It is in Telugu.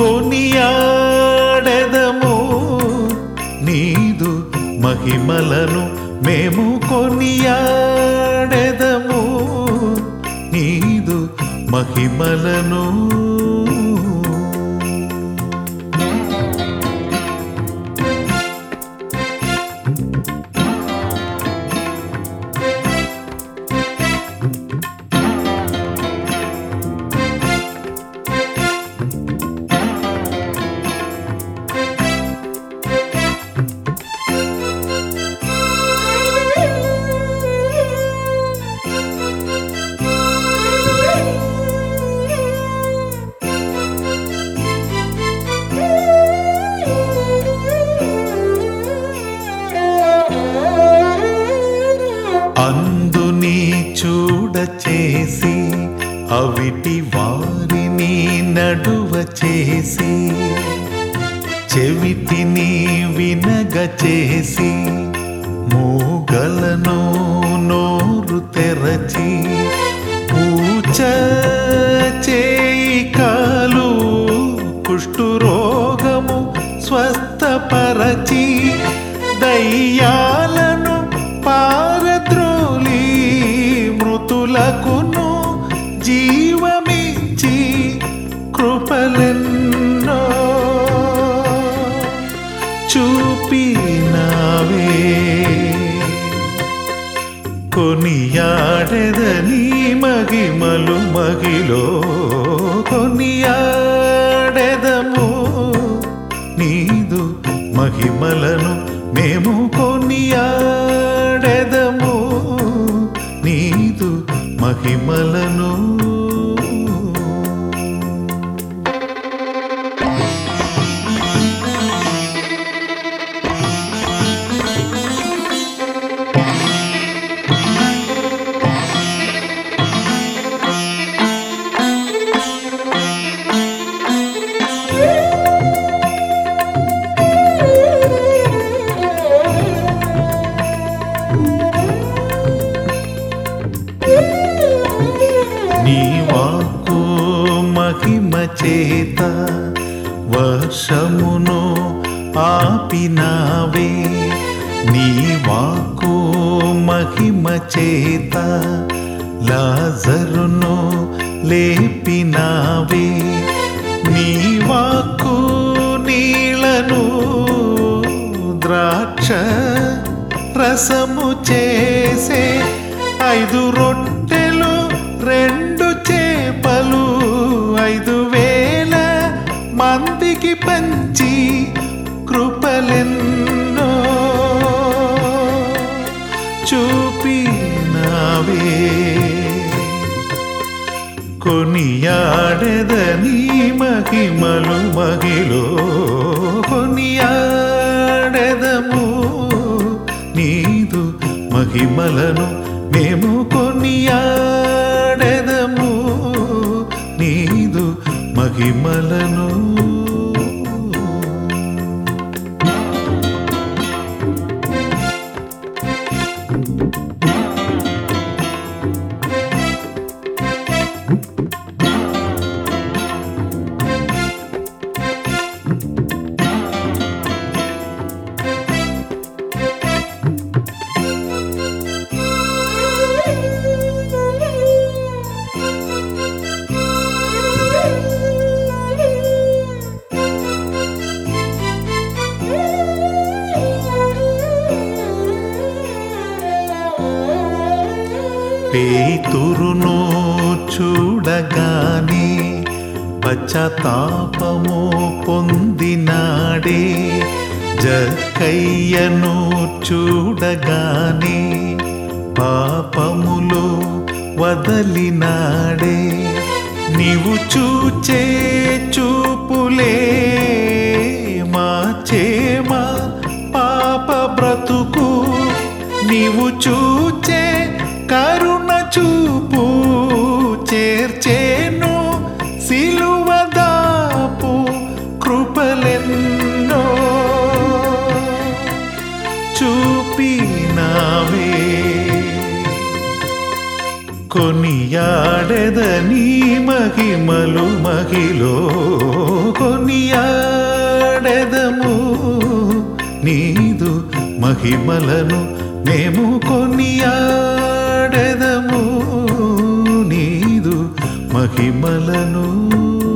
కొనియాడెదము నీదు మహిమలను మేము కొనియాడెదము నీదు మహిమలను అందుని చూడ చేసి అవిటి వారిని నడువ చేసి చెవిటిని వినగ చేసి మూగలను నోరు తెరచి ఊచ చేయి కాలు కుష్ఠురోగము స్వస్థపరచి దయ్యాలను పారద్రోలి మృతులకును జీవమిచ్చి కృపలెన్నో చూపినావే కొనియాడెదని మగిమలు మగిలో కొనియాడెదము నీదు మహిమలను మేము కొనియాడెదము నీదు మహిమలను నీ వాక్కు మహిమ చేత వర్షమును ఆపినావే నీ వాక్కు మహిమ చేత లాజరును లేపినావే నీ వాక్కు నీళ్లను ద్రాక్ష రసము చేసే ఐదు రొట్టెలు రెండు చేపలు ఐదు వేల మందికి పంచి కృపలెన్నో చూపినావే కొనియాడెదని మహిమలు మహిలో కొనియాడెదము నీదు మహిమలను మేము కొనియాడెదము నీదు మహిమలను పేతురును చూడగానే పశ్చాత్తాపము పొందినాడే జక్కయ్యను చూడగానే పాపములు వదలినాడే నీవు చూచే చూపులే మార్చేమా పాప బ్రతుకు నీవు చూచే కరుణ చూపు చేర్చేను సిలువ దాపు కృపలెన్నో చూపినావే కొనియాడెదని మహిమలు మహిలో కొనియాడెదము నీదు మహిమలను మేము కొనియాడెదము నీదు మహిమలను